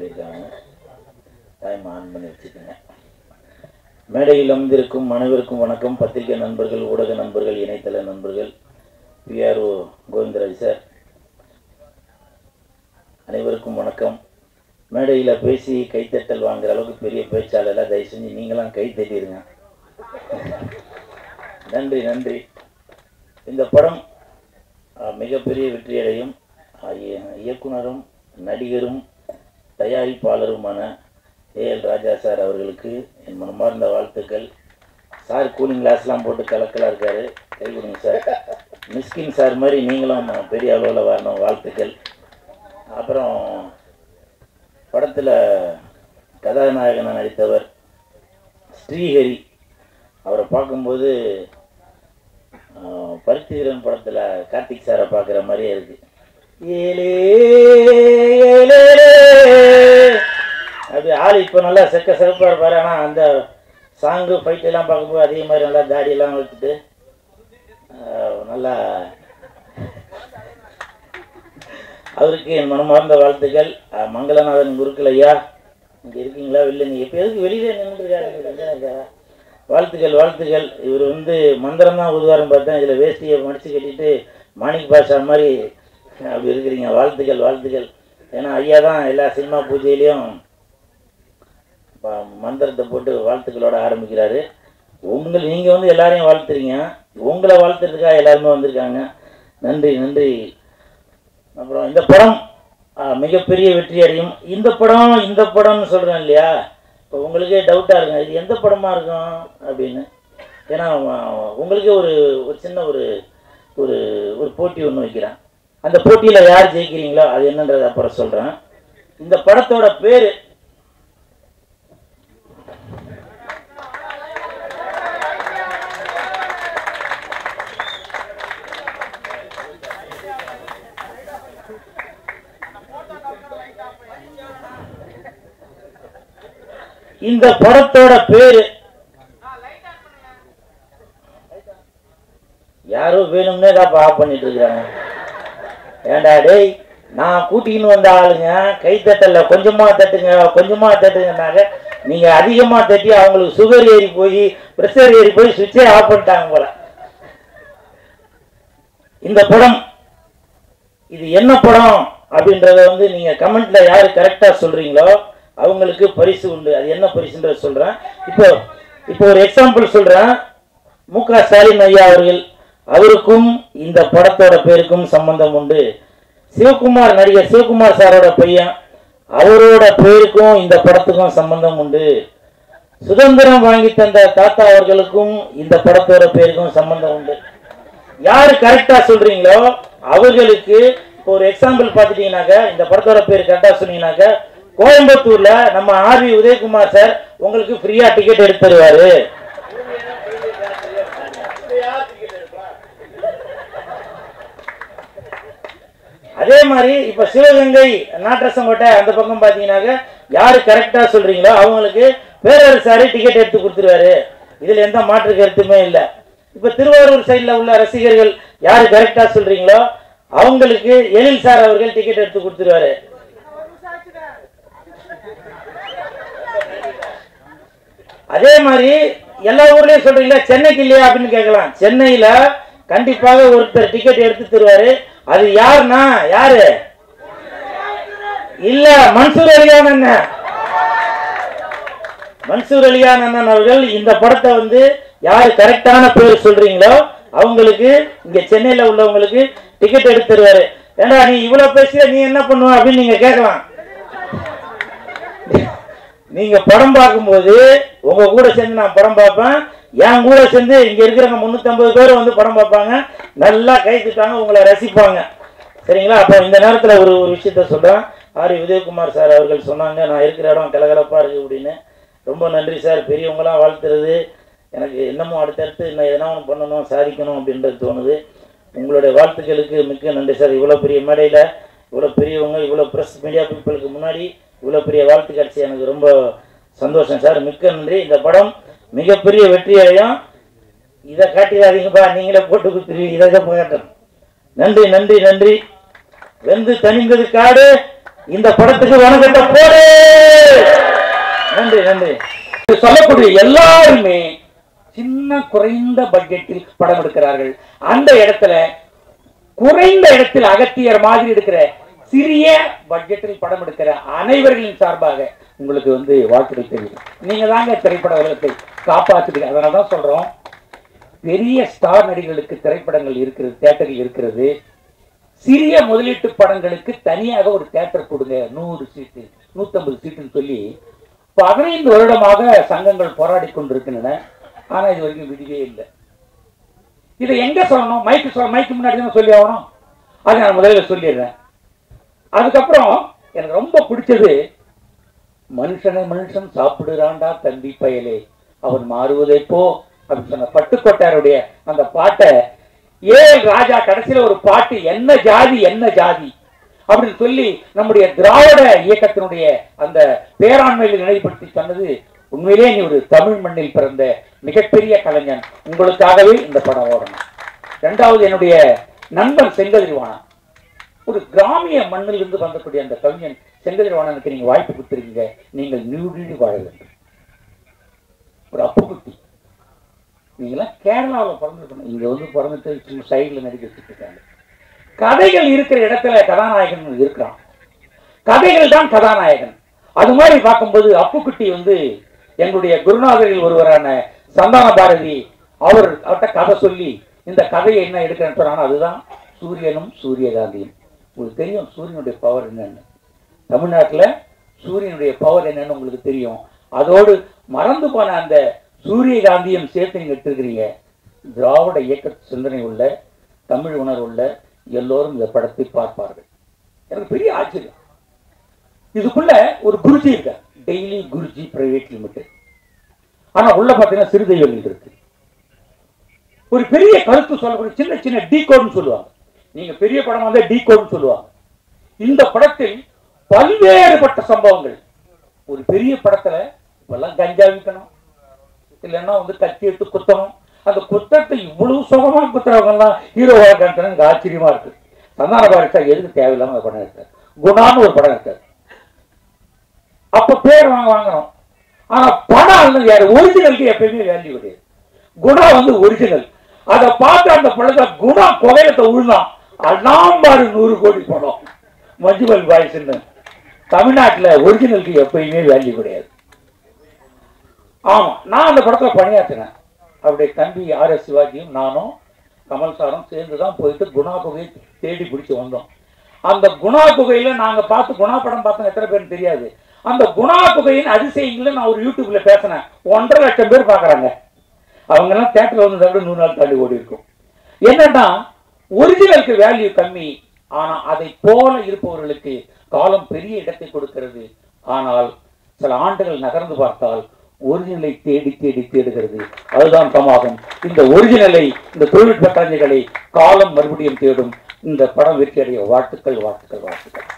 சொல்லியிருக்காங்க time on பண்ணி வச்சுக்கோங்க மேடையில் அமர்ந்திருக்கும் அனைவருக்கும் வணக்கம் பத்திரிகை நண்பர்கள் ஊடக நண்பர்கள் இணையதள நண்பர்கள் பிஆர்ஓ கோவிந்தராஜ் சார் அனைவருக்கும் வணக்கம் மேடையில் பேசி கைத்தட்டல் வாங்குற அளவுக்கு பெரிய பேச்சாளராக தயவு செஞ்சு நீங்களாம் கை தட்டிடுங்க நன்றி நன்றி இந்த படம் அஹ், மிகப்பெரிய வெற்றியடையும் அஹ், இய- இயக்குனரும் நடிகரும் தயாரிப்பாளருமான ஏஎல் ராஜா சார் அவர்களுக்கு என் மனமார்ந்த வாழ்த்துக்கள் சார் கூலிங் கிளாஸ்லாம் போட்டு கலக்கலாக இருக்காரு கை கொடுங்க சார் மிஸ்கின் சார் மாதிரி நீங்களும் பெரிய அளவில் வரணும் வாழ்த்துக்கள் அப்புறம் படத்தில் கதாநாயகனாக நடித்தவர் ஸ்ரீஹரி அவரை பார்க்கும்போது ஆஹ், பருத்தி வீரன் படத்தில் கார்த்திக் சாரை பார்க்குற மாதிரியே இருக்கு ஏலே ஏலே அப்படி ஆள் இப்போ நல்லா செக்க சிறப்பாக இருப்பார் ஆனால் அந்த சாங்கு ஃபைட் எல்லாம் பார்க்கும்போது அதே மாதிரி நல்லா தாடியெல்லாம் வச்சுட்டு ஆஹ், நல்லா அவருக்கு என் மனமார்ந்த வாழ்த்துக்கள் ஆஹ், மங்களநாதன் குருக்கள் ஐயா இங்கே இருக்கீங்களா வெளில இப்போ எதுக்கு வெளியிலே நின்றுருக்காரு வாழ்த்துக்கள் வாழ்த்துக்கள் இவர் வந்து மந்திரம் தான் உதுவாரம் பார்த்தேன் இதில் வேஷ்டியை மடித்து கட்டிட்டு மாணிக் பாஷா மாதிரி அப்படி இருக்கிறீங்க வாழ்த்துக்கள் வாழ்த்துக்கள் ஏன்னா ஐயா தான் எல்லா சினிமா பூஜையிலையும் ப- மந்திரத்தை போட்டு வாழ்த்துக்களோட ஆரம்பிக்கிறாரு உங்கள் நீங்கள் வந்து எல்லாரையும் வாழ்த்துறீங்க உங்களை வாழ்த்துறதுக்காக எல்லாருமே வந்திருக்காங்க நன்றி நன்றி அப்புறம் இந்த படம் ஆ, மிகப்பெரிய வெற்றி அடையும் இந்த படம் இந்த படம்னு சொல்கிறேன் இல்லையா இப்போ உங்களுக்கே டவுட்டாக இருக்கும் இது எந்த படமாக இருக்கும் அப்படின்னு ஏன்னா ஆ, உங்களுக்கே ஒரு ஒரு சின்ன ஒரு ஒரு ஒரு போட்டி ஒன்று வைக்கிறேன் அந்த போட்டியில் யார் ஜெயிக்கிறீங்களோ அது என்னன்றதை அப்புறம் சொல்கிறேன் இந்த படத்தோட பேர் இந்த படத்தோட பேரு யாரோ வேணும்னே தான் ஆஃப் பண்ணிட்டு இருக்காங்க ஏண்டா டேய் நான் கூட்டின்னு வந்த ஆளுங்க கை தட்டல கொஞ்சமா தட்டுங்க கொஞ்சமா தட்டுங்கனாக்க நீங்க அதிகமா தட்டி அவங்களுக்கு சுகர் ஏறி போய் ப்ரெஷர் ஏறி போய் சுவிட்சே ஆஃப் பண்ணிட்டாங்க போல இந்த படம் இது என்ன படம் அப்படின்றத வந்து நீங்க கமெண்ட்ல யாரு கரெக்டா சொல்றீங்களோ அவங்களுக்கு பரிசு உண்டு அது என்ன பரிசுன்றத சொல்றேன் இப்போ இப்போ ஒரு எக்ஸாம்பிள் சொல்றேன் மு க ஸ்டாலின் ஐயா அவர்கள் அவருக்கும் இந்த படத்தோட பேருக்கும் சம்பந்தம் உண்டு சிவகுமார் நடிகர் சிவகுமார் சாரோட பையன் அவரோட பேருக்கும் இந்த படத்துக்கும் சம்பந்தம் உண்டு சுதந்திரம் வாங்கி தந்த தாத்தா அவர்களுக்கும் இந்த படத்தோட பேருக்கும் சம்பந்தம் உண்டு யாரு கரெக்டா சொல்றீங்களோ அவர்களுக்கு இப்போ ஒரு எக்ஸாம்பிள் பார்த்துட்டீங்கன்னாக்க இந்த படத்தோட பேர் கரெக்டா சொன்னீங்கன்னாக்க கோயம்புத்தூர்ல நம்ம ஆர்வி உதயகுமார் சார் உங்களுக்கு ஃப்ரீயா டிக்கெட் எடுத்து தருவாரு அதே மாதிரி இப்ப சிவகங்கை நாட்டரசங்கோட்டை அந்த பக்கம் பாத்தீங்கன்னாக்க யாரு கரெக்டா சொல்றீங்களோ அவங்களுக்கு பேரரசாரு டிக்கெட் எடுத்து கொடுத்துருவாரு இதுல எந்த மாற்று கருத்துமே இல்லை இப்ப திருவாரூர் சைடுல உள்ள ரசிகர்கள் யாரு கரெக்டா சொல்றீங்களோ அவங்களுக்கு எழில் சார் அவர்கள் டிக்கெட் எடுத்து கொடுத்துருவாரு அதே மாதிரி எல்லா ஊர்லயும் சொல்றீங்களா சென்னைக்கு இல்லையா அப்படின்னு கேட்கலாம் சென்னையில கண்டிப்பாக ஒருத்தர் டிக்கெட் எடுத்து தருவாரு அது யாருன்னா யாரு இல்ல மன்சூர் அலிகான் அண்ணன் மன்சூர் அலிகான் அண்ணன் அவர்கள் இந்த படத்தை வந்து யாரு கரெக்டான பேர் சொல்றீங்களோ அவங்களுக்கு இங்க சென்னையில உள்ளவங்களுக்கு டிக்கெட் எடுத்து தருவாரு ஏண்டா நீ இவ்வளவு பேசிய நீ என்ன பண்ணுவ அப்படின்னு நீங்க கேட்கலாம் நீங்க படம் பார்க்கும்போது உங்க கூட சேர்ந்து நான் படம் பார்ப்பேன் என் கூட சேர்ந்து இங்க இருக்கிறவங்க முன்னூத்தம்பது பேர் வந்து படம் பார்ப்பாங்க நல்லா கை தட்டுவாங்க உங்களை ரசிப்பாங்க சரிங்களா அப்போ இந்த நேரத்தில் ஒரு ஒரு விஷயத்த சொல்றேன் ஆர் உதயகுமார் சார் அவர்கள் சொன்னாங்க நான் இருக்கிற இடம் கலகலப்பா இருக்கு அப்படின்னு ரொம்ப நன்றி சார் பெரியவங்களாம் வாழ்த்துறது எனக்கு என்னமோ அடுத்தடுத்து நான் எதனா ஒன்று பண்ணணும் சாதிக்கணும் அப்படின்றது தோணுது உங்களுடைய வாழ்த்துக்களுக்கு மிக்க நன்றி சார் இவ்வளோ பெரிய மேடையில் இவ்வளோ பெரியவங்க இவ்வளோ ப்ரெஸ் மீடியா பீப்புளுக்கு முன்னாடி இவ்வளோ பெரிய வாழ்த்து காட்சி எனக்கு ரொம்ப சந்தோஷம் சார் மிக்க நன்றி இந்த படம் மிகப்பெரிய வெற்றி அடையும் இதை காட்டிடாதீங்கப்பா நீங்களே போட்டு கொடுத்துருவீங்க இதை தான் காட்டணும் நன்றி நன்றி நன்றி வெந்து தணிந்தது காடு இந்த படத்துக்கு வணக்கத்தை போடு நன்றி நன்றி இது சொல்லக்கூடிய எல்லாருமே சின்ன குறைந்த பட்ஜெட்டில் படம் எடுக்கிறார்கள் அந்த இடத்துல குறைந்த இடத்தில் அகத்தியர் மாதிரி எடுக்கிற சிறிய பட்ஜெட்டில் படம் எடுக்கிற அனைவர்களின் சார்பாக உங்களுக்கு வந்து வாழ்த்துக்கள் தெரியும் நீங்க தாங்க திரைப்பட உலகத்தை காப்பாற்றுறீங்க அதனால தான் சொல்றோம் பெரிய ஸ்டார் நடிகர்களுக்கு திரைப்படங்கள் இருக்கிறது தேட்டரில் இருக்கிறது சிறிய முதலீட்டு படங்களுக்கு தனியாக ஒரு தேட்டர் கொடுங்க நூறு சீட்டு நூத்தம்பது சீட்டுன்னு சொல்லி பதினைந்து வருடமாக சங்கங்கள் போராடி கொண்டிருக்கின்றன ஆனா இது வரைக்கும் விடிவே இல்லை இதை எங்க சொல்லணும் மைக்கு சொல்ல மைக்கு முன்னாடி தான் சொல்லி ஆகணும் அதை நான் முதல்ல சொல்லிடுறேன் அதுக்கப்புறம் எனக்கு ரொம்ப பிடிச்சது மனுஷனை மனுஷன் சாப்பிடுறான்டா தம்பி பயலே அவன் மாறுவதை போ அப்படின்னு சொன்ன பட்டுக்கோட்டாருடைய அந்த பாட்டை ஏஎல் ராஜா கடைசியில ஒரு பாட்டு என்ன ஜாதி என்ன ஜாதி அப்படின்னு சொல்லி நம்முடைய திராவிட இயக்கத்தினுடைய அந்த பேராண்மையில் நினைவுபடுத்தி சொன்னது உண்மையிலே நீ ஒரு தமிழ் மண்ணில் பிறந்த மிகப்பெரிய கலைஞன் உங்களுக்காகவே இந்த படம் ஓடணும் இரண்டாவது என்னுடைய நண்பன் செங்கதிரிவாணன் ஒரு கிராமிய மண்ணில் இருந்து வந்தக்கூடிய அந்த கவிஞன் செங்கதிரிவாணனுக்கு நீங்க வாய்ப்பு கொடுத்துருக்கீங்க நீங்கள் நீடு வாழ வேண்டும் ஒரு அப்புக்குட்டி நீங்களாம் கேரளாவில் பிறந்திருக்கணும் இங்க வந்து பிறந்துட்டு சும்மா சைடில் நடிக்க வச்சுட்டு இருக்காங்க கதைகள் இருக்கிற இடத்துல கதாநாயகன் இருக்கிறான் கதைகள் தான் கதாநாயகன் அது மாதிரி பார்க்கும்போது அப்புக்குட்டி வந்து எங்களுடைய குருநாதரில் ஒருவரான சந்தான பாரதி அவர் அவர்கிட்ட கதை சொல்லி இந்த கதையை என்ன எடுக்கிறேன்னு சொன்னாங்க அதுதான் சூரியனும் சூரியகாந்தியும் உங்களுக்கு தெரியும் சூரியனுடைய பவர் என்னன்னு தமிழ்நாட்டில் சூரியனுடைய பவர் என்னன்னு உங்களுக்கு தெரியும் அதோடு மறந்து போன அந்த சூரியகாந்தியும் சேர்த்து நீங்க எடுத்துருக்கிறீங்க திராவிட இயக்க சிந்தனை உள்ள தமிழ் உணர்வுள்ள எல்லோரும் இந்த படத்தை பார்ப்பார்கள் எனக்கு பெரிய ஆச்சரியம் இதுக்குள்ள ஒரு குருஜி இருக்க டெய்லி குருஜி பிரைவேட் லிமிடெட் ஆனா உள்ள பாத்தீங்கன்னா சிறுதெய்வங்கள் இருக்கு ஒரு பெரிய கருத்து சொல்லக்கூடிய சின்ன சின்ன டீ கோட்னு சொல்லுவாங்க நீங்க பெரிய படம் வந்தா டீ கோட்னு சொல்லுவாங்க இந்த படத்தில் பல்வேறுபட்ட சம்பவங்கள் ஒரு பெரிய படத்துல இப்பெல்லாம் கஞ்சா விற்கணும் இல்லைன்னா வந்து கத்தி எடுத்து குத்தணும் அந்த குத்தத்தை இவ்வளவு சுகமா குத்துறவங்க எல்லாம் ஹீரோவா காட்டுறது எனக்கு ஆச்சரியமா இருக்கு சந்தான பாரிசா எதுக்கு தேவையில்லாம அந்த படம் எடுத்தார் குணான்னு ஒரு படம் எடுத்தார் அப்ப பேர் வாங்க வாங்குறோம் ஆனா படம் வந்து யாரு ஒரிஜினலுக்கு எப்பயுமே வேல்யூ கிடையாது குணா வந்து ஒரிஜினல் அதை பார்த்து அந்த படத்தை குணா கொலையத்தை விழுந்தான் அண்ணாம்பாரு நூறு கோடி படம் மஞ்சுமல் பாய்ஸ்ன்னு தமிழ்நாட்டுல ஒரிஜினலுக்கு எப்பயுமே வேல்யூ கிடையாது ஆமா நான் அந்த படத்துல பணியாற்றினேன் அவருடைய தம்பி ஆர் எஸ் சிவாஜியும் நானும் கமல் சாரும் சேர்ந்து தான் போயிட்டு குணா குகையை தேடி பிடிச்சு வந்தோம் அந்த குணா குகையில நாங்க பார்த்து குணா படம் பார்த்தோம் எத்தனை பேருக்கு தெரியாது அந்த குணா குகையின் அதிசயங்களை நான் ஒரு யூடியூப்ல பேசினேன் ஒன்றரை லட்சம் பேர் பார்க்கறாங்க அவங்க எல்லாம் தேட்டர்ல வந்து விட நூறு நாள் தாண்டி ஓடி இருக்கும் என்னன்னா ஒரிஜினலுக்கு வேல்யூ கம்மி ஆனா அதை போல இருப்பவர்களுக்கு காலம் பெரிய இடத்தை கொடுக்கிறது ஆனால் சில ஆண்டுகள் நகர்ந்து பார்த்தால் ஒரிஜினலை தேடி தேடி தேடுகிறது அதுதான் சமாகம் இந்த ஒரிஜினலை இந்த தொழில்நுட்ப கலைஞர்களை காலம் மறுபடியும் தேடும் இந்த படம் வெற்றி அடைய வாழ்த்துக்கள் வாழ்த்துக்கள் வாழ்த்துக்கள்